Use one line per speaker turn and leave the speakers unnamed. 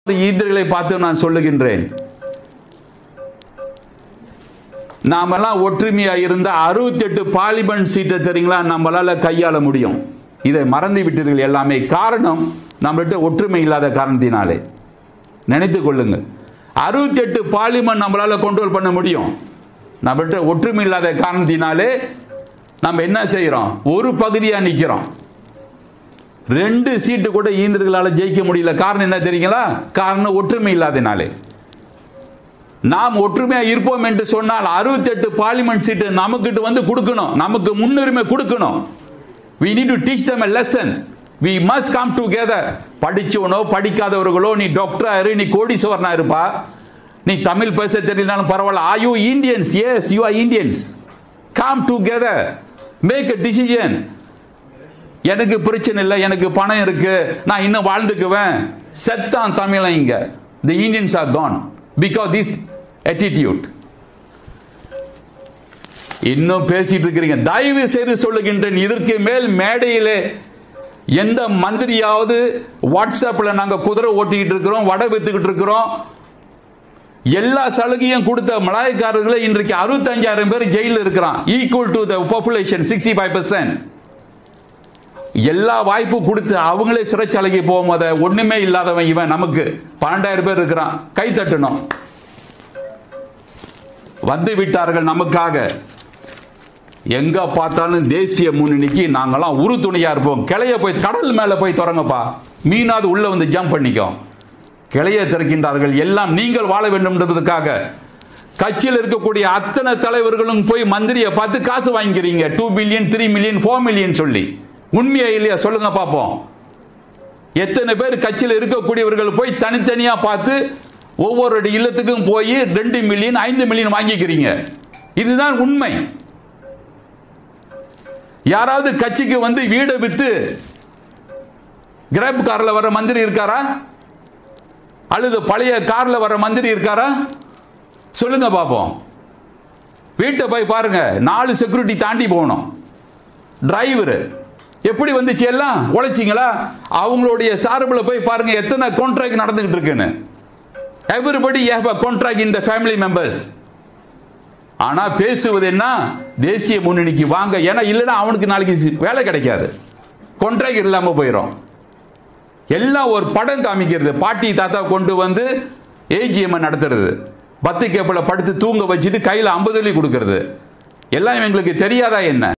ஈதர்களை பார்த்து நான் சொல்லுகின்றேன் நாமெல்லாம் ஒற்றுமையா இருந்த அறுபத்தி எட்டு பார்லிமெண்ட் சீட்டை தெரியுங்களா நம்மளால கையாள முடியும் இதை மறந்து விட்டீர்கள் எல்லாமே காரணம் நம்மள்கிட்ட ஒற்றுமை இல்லாத காரணத்தினாலே நினைத்து கொள்ளுங்கள் அறுபத்தி எட்டு பார்லிமெண்ட் நம்மளால கண்ட்ரோல் பண்ண முடியும் நம்மள்கிட்ட ஒற்றுமை இல்லாத காரணத்தினாலே நம்ம என்ன செய்கிறோம் ஒரு பகுதியாக நிற்கிறோம் ரெண்டு சீட்டு கூட ஈந்திரர்களால் ஜெயிக்க முடியல காரணம் என்ன தெரியுங்களா காரணம் ஒற்றுமை இல்லாதனாலே நாம் ஒற்றுமையா இருப்போம் என்று சொன்னால் அறுபத்தி எட்டு பார்லிமெண்ட் சீட்டு நமக்கிட்ட வந்து கொடுக்கணும் நமக்கு முன்னுரிமை கொடுக்கணும் we need to teach them a lesson we must come together படிச்சவனோ படிக்காதவர்களோ நீ டாக்டரா இரு நீ கோடீஸ்வரனா இருப்பா நீ தமிழ் பேச தெரியலனாலும் பரவாயில்ல are you Indians yes you are Indians come together make a decision எனக்கு பிரச்சனை இல்லை எனக்கு பணம் இருக்கு நான் இன்னும் வாழ்ந்துக்குவேன் செத்தான் தமிழன் இங்க the Indians are gone because this attitude இன்னும் பேசிட்டு இருக்கிறீங்க தயவு செய்து சொல்லுகின்றேன் இதற்கு மேல் மேடையிலே எந்த மந்திரியாவது வாட்ஸ்அப்ல நாங்க குதிரை ஓட்டிக்கிட்டு இருக்கிறோம் வடை வித்துக்கிட்டு இருக்கிறோம் எல்லா சலுகையும் கொடுத்த மலாய்க்காரர்களே இன்றைக்கு அறுபத்தஞ்சாயிரம் பேர் ஜெயிலில் இருக்கிறான் equal to the population sixty five percent எல்லா வாய்ப்பு கொடுத்து அவங்களே சிறைச்சாலைக்கு போகும்போது ஒண்ணுமே இல்லாதவன் இவன் நமக்கு பன்னெண்டாயிரம் பேர் இருக்கிறான் கை தட்டணும் வந்து விட்டார்கள் நமக்காக எங்க பார்த்தாலும் தேசிய முன்னணிக்கு நாங்கெல்லாம் உறுதுணையா இருப்போம் கிளைய போய் கடல் மேல போய் தொடங்கப்பா மீனாவது உள்ள வந்து ஜம்ப் பண்ணிக்கோ கிளைய திறக்கின்றார்கள் எல்லாம் நீங்கள் வாழ வேண்டும்ன்றதுக்காக கட்சியில் இருக்கக்கூடிய அத்தனை தலைவர்களும் போய் மந்திரியை பார்த்து காசு வாங்கிக்கிறீங்க two million three million four million சொல்லி உண்மையா இல்லையா சொல்லுங்க பார்ப்போம் எத்தனை பேர் கட்சியில் இருக்கக்கூடியவர்கள் போய் தனித்தனியா பார்த்து ஒவ்வொரு இல்லத்துக்கும் போய் ரெண்டு மில்லியன் ஐந்து மில்லியன் வாங்கிக்கிறீங்க இதுதான் உண்மை யாராவது கட்சிக்கு வந்து வீடை வித்து கிராப் கார்ல வர மந்திரி இருக்காரா அல்லது பழைய கார்ல வர மந்திரி இருக்காரா சொல்லுங்க பாப்போம் வீட்டை போய் பாருங்க நாலு செக்யூரிட்டி தாண்டி போகணும் டிரைவர் எப்படி வந்துச்சு எல்லாம் உழைச்சிங்களா அவங்களுடைய சார்பில் போய் பாருங்க எத்தனை கான்ட்ராக்ட் நடந்துகிட்டு இருக்குன்னு everybody have a contract in the family members ஆனா பேசுவது என்ன தேசிய முன்னணிக்கு வாங்க ஏன்னா இல்லைன்னா அவனுக்கு நாளைக்கு சி- வேலை கிடைக்காது கான்ட்ராக்ட் இல்லாம போயிடும் எல்லாம் ஒரு படம் காமிக்கிறது பாட்டி தாத்தா கொண்டு வந்து ஏஜிஎம் நடத்துறது பத்து கேப்பில் படுத்து தூங்க வச்சுட்டு கையில் ஐம்பது கொடுக்கறது எல்லாம் இவங்களுக்கு தெரியாதா என்ன